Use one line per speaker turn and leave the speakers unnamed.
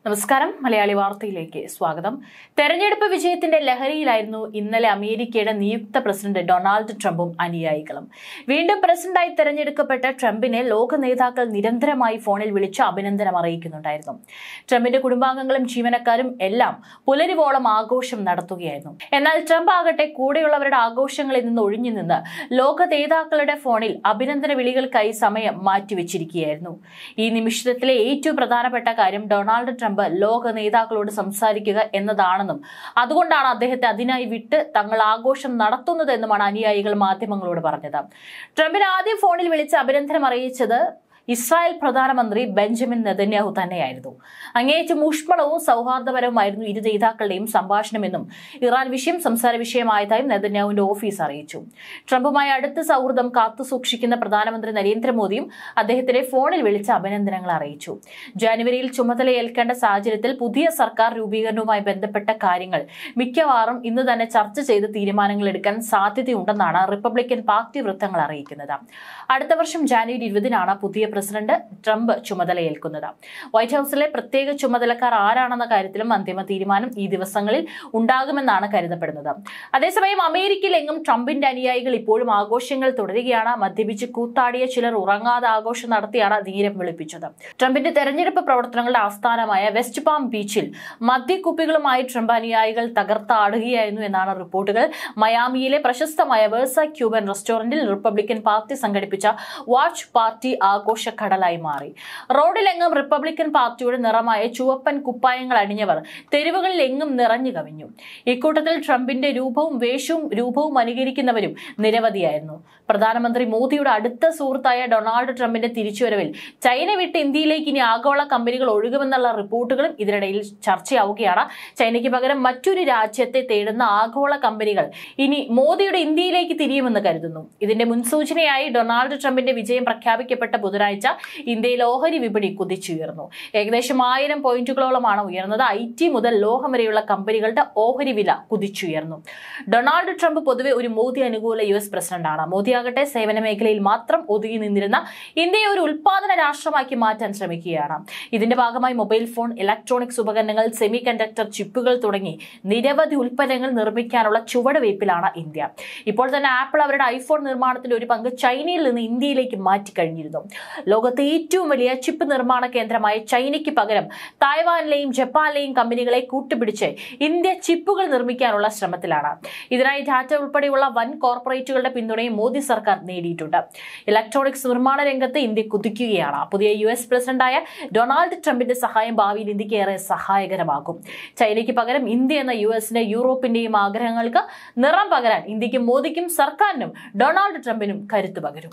നമസ്കാരം മലയാളി വാർത്തയിലേക്ക് സ്വാഗതം തെരഞ്ഞെടുപ്പ് വിജയത്തിന്റെ ലഹരിയിലായിരുന്നു ഇന്നലെ അമേരിക്കയുടെ നിയുക്ത പ്രസിഡന്റ് ഡൊണാൾഡ് ട്രംപും അനുയായികളും വീണ്ടും പ്രസിഡന്റായി തെരഞ്ഞെടുക്കപ്പെട്ട ട്രംപിനെ ലോക നേതാക്കൾ നിരന്തരമായി ഫോണിൽ വിളിച്ച് അഭിനന്ദനം അറിയിക്കുന്നുണ്ടായിരുന്നു ട്രംപിന്റെ കുടുംബാംഗങ്ങളും ജീവനക്കാരും എല്ലാം പുലരിവോളം ആഘോഷം നടത്തുകയായിരുന്നു എന്നാൽ ട്രംപ് ആകട്ടെ കൂടെയുള്ളവരുടെ ആഘോഷങ്ങളിൽ നിന്ന് ഒഴിഞ്ഞു നിന്ന് ലോക നേതാക്കളുടെ ഫോണിൽ അഭിനന്ദന വിളികൾക്കായി സമയം മാറ്റിവെച്ചിരിക്കുകയായിരുന്നു ഈ നിമിഷത്തിലെ ഏറ്റവും പ്രധാനപ്പെട്ട കാര്യം ഡൊണാൾഡ് ട്രംപ് ലോക നേതാക്കളോട് സംസാരിക്കുക എന്നതാണെന്നും അതുകൊണ്ടാണ് അദ്ദേഹത്തെ അതിനായി വിട്ട് തങ്ങൾ ആഘോഷം നടത്തുന്നതെന്നുമാണ് അനുയായികൾ മാധ്യമങ്ങളോട് പറഞ്ഞത് ട്രംപിന് ആദ്യം ഫോണിൽ വിളിച്ച് അഭിനന്ദനം അറിയിച്ചത് ഇസ്രായേൽ പ്രധാനമന്ത്രി ബെഞ്ചമിൻ നെതന്യാഹു തന്നെയായിരുന്നു അങ്ങേയറ്റം ഊഷ്മളവും സൗഹാർദ്ദപരവുമായിരുന്നു ഇരു നേതാക്കളുടെയും സംഭാഷണമെന്നും ഇറാൻ വിഷയം സംസാര വിഷയമായതായും നെതന്യാഹുവിന്റെ ഓഫീസ് അറിയിച്ചു ട്രംപുമായി അടുത്ത സൗഹൃദം കാത്തുസൂക്ഷിക്കുന്ന പ്രധാനമന്ത്രി നരേന്ദ്രമോദിയും അദ്ദേഹത്തിനെ ഫോണിൽ വിളിച്ച് അഭിനന്ദനങ്ങൾ അറിയിച്ചു ജാനുവരിയിൽ ചുമതലയേൽക്കേണ്ട സാഹചര്യത്തിൽ പുതിയ സർക്കാർ രൂപീകരണവുമായി ബന്ധപ്പെട്ട കാര്യങ്ങൾ മിക്കവാറും ഇന്ന് തന്നെ ചർച്ച ചെയ്ത് തീരുമാനങ്ങൾ എടുക്കാൻ സാധ്യതയുണ്ടെന്നാണ് റിപ്പബ്ലിക്കൻ പാർട്ടി വൃത്തങ്ങൾ അറിയിക്കുന്നത് അടുത്ത വർഷം ജാനുവരി ഇരുപതിനാണ് പുതിയ പ്രസിഡന്റ് ട്രംപ് ചുമതലയേൽക്കുന്നത് വൈറ്റ് ഹൌസിലെ പ്രത്യേക ചുമതലക്കാർ ആരാണെന്ന കാര്യത്തിലും അന്തിമ തീരുമാനം ഈ ദിവസങ്ങളിൽ ഉണ്ടാകുമെന്നാണ് കരുതപ്പെടുന്നത് അതേസമയം അമേരിക്കയിലെങ്ങും ട്രംപിന്റെ അനുയായികൾ ഇപ്പോഴും ആഘോഷങ്ങൾ തുടരുകയാണ് മദ്യപിച്ച് കൂത്താടിയ ചിലർ ഉറങ്ങാതെ ആഘോഷം നടത്തിയാണ് ധീരം വിളിപ്പിച്ചത് ട്രംപിന്റെ തെരഞ്ഞെടുപ്പ് പ്രവർത്തനങ്ങളുടെ ആസ്ഥാനമായ വെസ്റ്റ് പാം ബീച്ചിൽ മദ്യക്കുപ്പികളുമായി ട്രംപ് അനുയായികൾ തകർത്താടുകയായിരുന്നു എന്നാണ് റിപ്പോർട്ടുകൾ മയാമിയിലെ പ്രശസ്തമായ വേഴ്സ ക്യൂബൻ റെസ്റ്റോറന്റിൽ റിപ്പബ്ലിക്കൻ പാർട്ടി സംഘടിപ്പിച്ച വാച്ച് പാർട്ടി ആഘോഷ കടലായി മാറി റോഡിലെങ്ങും റിപ്പബ്ലിക്കൻ പാർട്ടിയുടെ നിറമായ ചുവപ്പൻ കുപ്പായങ്ങൾ അണിഞ്ഞവർ തെരുവുകളിൽ എങ്ങും നിറഞ്ഞു കവിഞ്ഞു ഇക്കൂട്ടത്തിൽ ട്രംപിന്റെ രൂപവും വേഷവും രൂപവും അനുകരിക്കുന്നവരും നിരവധിയായിരുന്നു പ്രധാനമന്ത്രി മോദിയുടെ അടുത്ത സുഹൃത്തായ ഡൊണാൾഡ് ട്രംപിന്റെ തിരിച്ചുവരവിൽ ചൈന വിട്ട് ഇന്ത്യയിലേക്ക് ഇനി ആഗോള കമ്പനികൾ ഒഴുകുമെന്നുള്ള റിപ്പോർട്ടുകളും ഇതിനിടയിൽ ചർച്ചയാവുകയാണ് ചൈനയ്ക്ക് പകരം മറ്റൊരു രാജ്യത്തെ തേടുന്ന ആഗോള കമ്പനികൾ ഇനി മോദിയുടെ ഇന്ത്യയിലേക്ക് തിരിയുമെന്ന് കരുതുന്നു ഇതിന്റെ മുൻസൂചനയായി ഡൊണാൾഡ് ട്രംപിന്റെ വിജയം പ്രഖ്യാപിക്കപ്പെട്ട ബുധനാഴ്ച ഇന്ത്യയിൽ ഓഹരി വിപണി കുതിച്ചുയർന്നു ഏകദേശം ആയിരം പോയിന്റുകളോളമാണ് ഉയർന്നത് ഐ ടി മുതൽ ലോഹം വരെയുള്ള കമ്പനികളുടെ ഓഹരി വില കുതിച്ചുയർന്നു ഡൊണാൾഡ് ട്രംപ് പൊതുവെ ഒരു മോദി അനുകൂല യു എസ് പ്രസിഡന്റാണ് മോദിയാകട്ടെ സേവന മേഖലയിൽ മാത്രം ഒതുങ്ങി നിന്നിരുന്ന ഇന്ത്യയെ ഒരു ഉൽപാദന രാഷ്ട്രമാക്കി മാറ്റാൻ ശ്രമിക്കുകയാണ് ഇതിന്റെ ഭാഗമായി മൊബൈൽ ഫോൺ ഇലക്ട്രോണിക്സ് ഉപകരണങ്ങൾ സെമി കണ്ടക്ടർ ചിപ്പുകൾ തുടങ്ങി നിരവധി ഉൽപ്പന്നങ്ങൾ നിർമ്മിക്കാനുള്ള ചുവടുവയ്പിലാണ് ഇന്ത്യ ഇപ്പോൾ തന്നെ ആപ്പിൾ അവരുടെ ഐഫോൺ നിർമ്മാണത്തിന്റെ ഒരു പങ്ക് ചൈനയിൽ നിന്ന് ഇന്ത്യയിലേക്ക് മാറ്റിക്കഴിഞ്ഞിരുന്നു ലോകത്തെ ഏറ്റവും വലിയ ചിപ്പ് നിർമ്മാണ കേന്ദ്രമായ ചൈനയ്ക്ക് പകരം തായ്വാനിലെയും ജപ്പാനിലെയും കമ്പനികളെ കൂട്ടുപിടിച്ച് ഇന്ത്യ ചിപ്പുകൾ നിർമ്മിക്കാനുള്ള ശ്രമത്തിലാണ് ഇതിനായി ടാറ്റ ഉൾപ്പെടെയുള്ള വൻ കോർപ്പറേറ്റുകളുടെ പിന്തുണയും മോദി സർക്കാർ നേടിയിട്ടുണ്ട് ഇലക്ട്രോണിക്സ് നിർമ്മാണ രംഗത്ത് ഇന്ത്യ കുതിക്കുകയാണ് പുതിയ യു എസ് പ്രസിഡന്റായ ഡൊണാൾഡ് ട്രംപിന്റെ സഹായം ഭാവിയിൽ ഇന്ത്യക്ക് ഏറെ സഹായകരമാകും ചൈനയ്ക്ക് പകരം ഇന്ത്യ എന്ന യു എസിന്റെ യൂറോപ്പിന്റെയും ആഗ്രഹങ്ങൾക്ക് നിറം പകരാൻ ഇന്ത്യക്കും മോദിക്കും സർക്കാരിനും ഡൊണാൾഡ് ട്രംപിനും കരുത്തു പകരും